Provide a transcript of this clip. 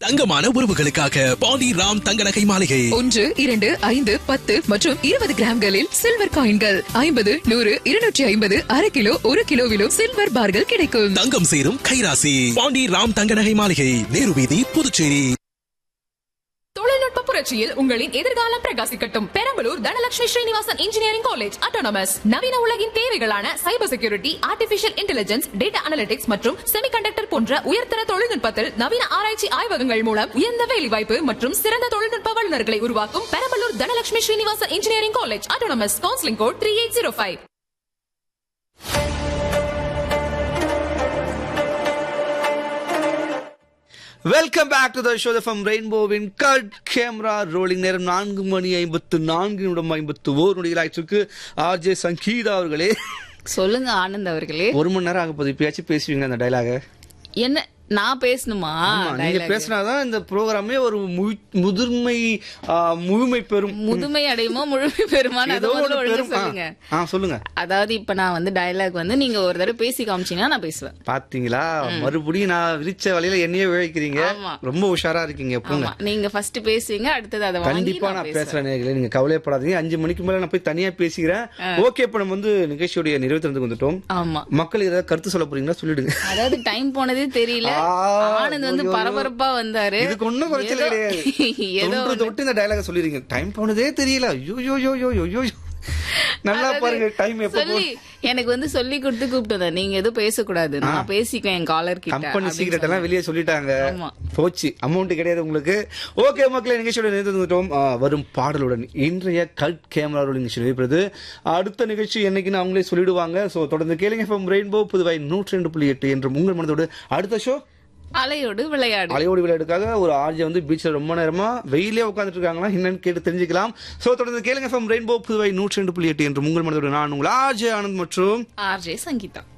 தங்கமான உறவுகளுக்காக பாண்டி ராம் தங்க நகை மாளிகை ஒன்று இரண்டு ஐந்து பத்து மற்றும் இருபது கிராம்களில் சில்வர் காயின்கள் ஐம்பது நூறு இருநூற்றி ஐம்பது அரை கிலோ ஒரு கிலோவிலும் சில்வர் பார்கள் கிடைக்கும் தங்கம் சேரும் கைராசி பாண்டி ராம் தங்க நகை மாளிகை நேரு வீதி புதுச்சேரி தொழில்நுட்ப புரட்சியில் உங்களின் எதிர்காலம் பிரகாசிக்கட்டும் Perambalur Dhanalakshmi Srinivasan engineering college autonomous நவீன உலகின் தேவைகளான cyber security artificial intelligence data analytics மற்றும் செமிகண்டக்டர் போன்ற உயர்தர தொழில்நுட்பத்தில் நவீன ஆராய்ச்சி ஆய்வகங்கள் மூலம் உயர்ந்த வேலைவாய்ப்பு மற்றும் சிறந்த தொழில்நுட்ப வல்லுநர்களை உருவாக்கும் Perambalur Dhanalakshmi Srinivasan engineering college autonomous counselling code three eight zero five welcome back to the show from ரெயின்போவின் கட் கேமரா ரோலிங் நேரம் நான்கு மணி ஐம்பத்து நான்கு நிமிடம் ஐம்பத்து ஓர் நொடிகள் ஆயிடுச்சு ஆர்ஜே சங்கீதா அவர்களே சொல்லுங்க ஆனந்த் அவர்களே ஒரு மணி நேரம் ஆக போகுது இப்பயாச்சும் பேசுவீங்க அந்த டைலாக என்ன நான் பேசணுமா நீங்க dialogue? பேசினாதான் இந்த ப்ரோக்ராமே ஒரு மு- முதிர்மை ஆ, முழுமை பெறும் முதுமை அடையுமோ முழுமை பெறுமான்னு அதை ஏதோ முதல்ல ஒண்ணு ஒழுங்கா பெறும் ஆ, சொல்லுங்க ஆ சொல்லுங்க அதாவது இப்ப நான் வந்து டயலாக் வந்து நீங்க ஒரு தடவை பேசி காமிச்சீங்கன்னா நான் பேசுவேன் பாத்தீங்களா மறுபடியும் நான் விரிச்ச வழியில என்னையே விழைக்கிறீங்க ஆமா. ரொம்ப உஷாரா இருக்கீங்க போங்க ஆமா நீங்க ஃபர்ஸ்ட் பேசுவீங்க அடுத்தது அதை வாங்கி கண்டிப்பா நான் நான் பேசுவேன் பேசுறேன் நேயர்களே. நீங்க கவலைப்படாதீங்க அஞ்சு மணிக்கு மேல நான் போய் தனியா பேசிக்கிறேன் ஓகே இப்ப நம்ம வந்து நிகழ்ச்சியுடைய நிறைவேற்றத்துக்கு வந்துட்டோம் ஆமா மக்களுக்கு ஏதாவது கருத்து சொல்ல போறீங்களா சொல்லிடுங்க அதாவது டைம் போனதே தெரியல ஆ, ஆனந்த் வந்து ஐயோ, பரபரப்பா வந்தாரு இதுக்கு ஒண்ணும் குறைச்சல் ஏதோ- கிடையாது ஏதோ தொன்று ஒண்ணு. தொட்டு இந்த டயலாக சொல்லிருக்கீங்க டைம் போனதே தெரியல ஐயோ யோ யோ யோ யோ யோ யோ. நல்லா அதாவது பாருங்க டைம் எப்ப சொல்லி எனக்கு வந்து சொல்லி கொடுத்து கூப்பிட்டு நீங்க எதுவும் பேசக்கூடாது நான் பேசிக்குவேன் என் காலர் கிட்ட கம்பெனி அப்படின்னு சீக்கிரட் எல்லாம் வெளியே சொல்லிட்டாங்க ஆமா. போச்சு அமௌண்ட் கிடையாது உங்களுக்கு ஓகே மக்களே நிகழ்ச்சியோட நிறுத்தி வந்துட்டோம் ஆ, வரும் பாடலுடன் இன்றைய கட் கேமரா ரோலிங் நிகழ்ச்சி நடைபெறுது அடுத்த நிகழ்ச்சி என்னைக்குன்னு அவங்களே சொல்லிடுவாங்க சோ தொடர்ந்து கேளுங்க ஃப்ரம் ரெயின்போ புதுவை நூற்றி ரெண்டு புள்ளி எட்டு என்று உங்கள் மனதோடு அடுத்த ஷோ அலையோடு விளையாடு அலையோடு விளையாடுக்காக ஒரு ஆர்ஜி வந்து பீச்ல ரொம்ப நேரமா வெயிலே உட்காந்துட்டு இருக்காங்களா என்னன்னு கேட்டு தெரிஞ்சுக்கலாம் சோ தொடர்ந்து கேளுங்க ஃப்ரம் ரெயின்போ புதுவை நூற்றி ரெண்டு புள்ளி எட்டு என்று உங்கள் மனதோடு நான் உங்கள் ஆர்ஜே ஆனந்த் மற்றும் ஆர்ஜே சங்கீதா